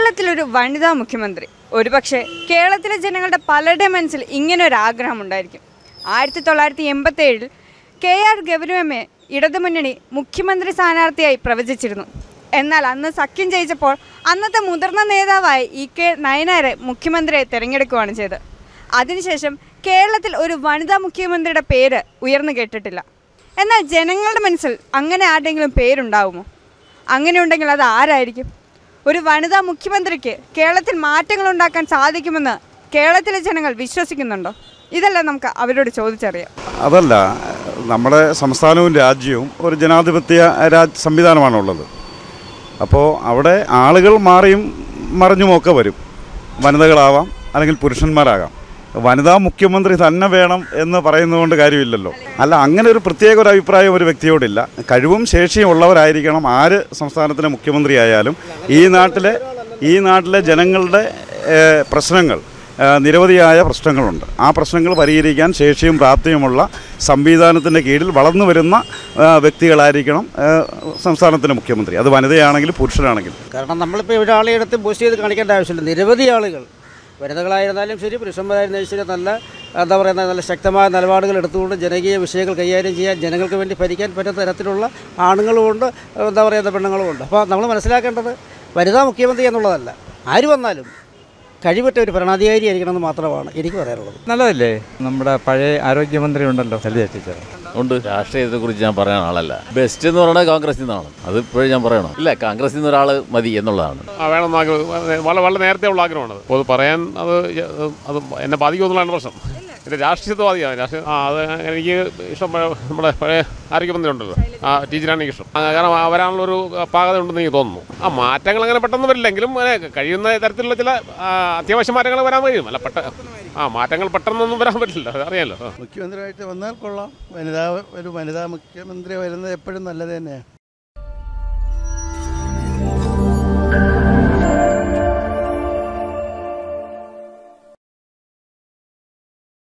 കേരളത്തിലൊരു വനിതാ മുഖ്യമന്ത്രി ഒരുപക്ഷെ കേരളത്തിലെ ജനങ്ങളുടെ പലരുടെ മനസ്സിൽ ഇങ്ങനെ ഒരു ആഗ്രഹമുണ്ടായിരിക്കും ആയിരത്തി തൊള്ളായിരത്തി എൺപത്തി ഏഴിൽ കെ ആർ ഗൗരവമ്മയെ ഇടതുമുന്നണി മുഖ്യമന്ത്രി സ്ഥാനാർത്ഥിയായി പ്രവചിച്ചിരുന്നു എന്നാൽ അന്ന് സഖ്യം ജയിച്ചപ്പോൾ അന്നത്തെ മുതിർന്ന നേതാവായ ഇ കെ നയനാരെ മുഖ്യമന്ത്രിയെ തിരഞ്ഞെടുക്കുകയാണ് ചെയ്തത് അതിനുശേഷം കേരളത്തിൽ ഒരു വനിതാ മുഖ്യമന്ത്രിയുടെ പേര് ഉയർന്നു കേട്ടിട്ടില്ല എന്നാൽ ജനങ്ങളുടെ മനസ്സിൽ അങ്ങനെ ആരുടെയെങ്കിലും പേരുണ്ടാവുമോ അങ്ങനെ ഉണ്ടെങ്കിൽ അത് ആരായിരിക്കും ഒരു വനിതാ മുഖ്യമന്ത്രിക്ക് കേരളത്തിൽ മാറ്റങ്ങൾ ഉണ്ടാക്കാൻ സാധിക്കുമെന്ന് കേരളത്തിലെ ജനങ്ങൾ വിശ്വസിക്കുന്നുണ്ടോ ഇതെല്ലാം നമുക്ക് അവരോട് ചോദിച്ചറിയാം അതല്ല നമ്മുടെ സംസ്ഥാനവും രാജ്യവും ഒരു ജനാധിപത്യ രാജ് സംവിധാനമാണുള്ളത് അപ്പോൾ അവിടെ ആളുകൾ മാറിയും മറിഞ്ഞുമൊക്കെ വരും വനിതകളാവാം അല്ലെങ്കിൽ പുരുഷന്മാരാകാം വനിതാ മുഖ്യമന്ത്രി തന്നെ വേണം എന്ന് പറയുന്നതുകൊണ്ട് കാര്യമില്ലല്ലോ അല്ല അങ്ങനെ ഒരു പ്രത്യേക ഒരു അഭിപ്രായം ഒരു വ്യക്തിയോടില്ല കഴിവും ശേഷിയും ഉള്ളവരായിരിക്കണം ആര് സംസ്ഥാനത്തിലെ മുഖ്യമന്ത്രി ആയാലും ഈ നാട്ടിലെ ഈ നാട്ടിലെ ജനങ്ങളുടെ ഏഹ്, പ്രശ്നങ്ങൾ ഏഹ്, നിരവധിയായ പ്രശ്നങ്ങളുണ്ട് ആ പ്രശ്നങ്ങൾ പരിഹരിക്കാൻ ശേഷിയും പ്രാപ്തിയുമുള്ള സംവിധാനത്തിൻ്റെ കീഴിൽ വളർന്നു വരുന്ന ഏഹ്, വ്യക്തികളായിരിക്കണം ഏഹ്, സംസ്ഥാനത്തിൻ്റെ മുഖ്യമന്ത്രി അത് വനിതയാണെങ്കിലും പുരുഷനാണെങ്കിലും കാരണം നമ്മളിപ്പോൾ ഒരാളെ എടുത്ത് ബൂസ്റ്റ് ചെയ്ത് കാണിക്കേണ്ട ആവശ്യമില്ല നിരവധി ആളുകൾ വനിതകളായിരുന്നാലും ശരി പുരുഷന്മാരായിരുന്നാലും ശരി നല്ല എന്താ പറയുക നല്ല ശക്തമായ നിലപാടുകൾ എടുത്തുകൊണ്ട് ജനകീയ വിഷയങ്ങൾ കൈകാര്യം ചെയ്യാൻ ജനങ്ങൾക്ക് വേണ്ടി ഭരിക്കാൻ പറ്റുന്ന തരത്തിലുള്ള ആണുങ്ങളുമുണ്ട് എന്താ പറയുക പെണ്ണുങ്ങളുമുണ്ട് അപ്പോൾ നമ്മൾ മനസ്സിലാക്കേണ്ടത് വനിതാ മുഖ്യമന്ത്രി എന്നുള്ളതല്ല ആര് വന്നാലും കഴിവറ്റ ഒരു ഭരണാധികാരി ആയിരിക്കണമെന്ന് മാത്രമാണ് എനിക്ക് പറയാനുള്ളത് നല്ലതല്ലേ നമ്മുടെ പഴയ ആരോഗ്യമന്ത്രി ഉണ്ടല്ലോ ലളിത ടീച്ചർ ഉണ്ട് രാഷ്ട്രീയത്തെ കുറിച്ച് ഞാൻ പറയാൻ ആളല്ല ബെസ്റ്റ് എന്ന് പറയുന്നത് കോൺഗ്രസിൽ നിന്നാണ് അത് ഇപ്പോഴും ഞാൻ പറയണം ഇല്ല കോൺഗ്രസിൽ നിന്ന് ഒരാൾ മതി എന്നുള്ളതാണ് ആ വേണമെന്ന് ആഗ്രഹം വളരെ വളരെ നേരത്തെ ഉള്ള ആഗ്രഹമാണത് അപ്പോൾ അത് പറയാൻ അത് യ- അത് എന്നെ ബാധിക്കുമെന്നുള്ളതാണ് പ്രശ്നം ഇത് രാഷ്ട്രീയത്വവാദിയാണ് രാഷ്ട്രീയ ആ അത് എനിക്ക് ഇഷ്ടം പഴയ- നമ്മുടെ പഴയ ആരോഗ്യമന്ത്രി ഉണ്ടല്ലോ ആ ടീച്ചറാണ് എനിക്ക് ഇഷ്ടം ആ, കാരണം അവരാണല്ലോ ഒരു പാകത ഉണ്ടെന്ന് എനിക്ക് തോന്നുന്നു ആ മാറ്റങ്ങൾ അങ്ങനെ പെട്ടെന്ന് വരില്ലെങ്കിലും അങ്ങനെ കഴിയുന്ന തരത്തിലുള്ള ചില ആ, അത്യാവശ്യ മാറ്റങ്ങൾ വരാൻ കഴിയും അല്ല പെട്ട ആ മാറ്റങ്ങൾ പെട്ടെന്നൊന്നും വരാൻ പറ്റില്ല അത് അറിയാലോ ആ. മുഖ്യമന്ത്രിയായിട്ട് വന്നാൽ കൊള്ളാം വനിതാ ഒരു വനിതാ മുഖ്യമന്ത്രി വരുന്നത് എപ്പോഴും നല്ലത് തന്നെയാണ്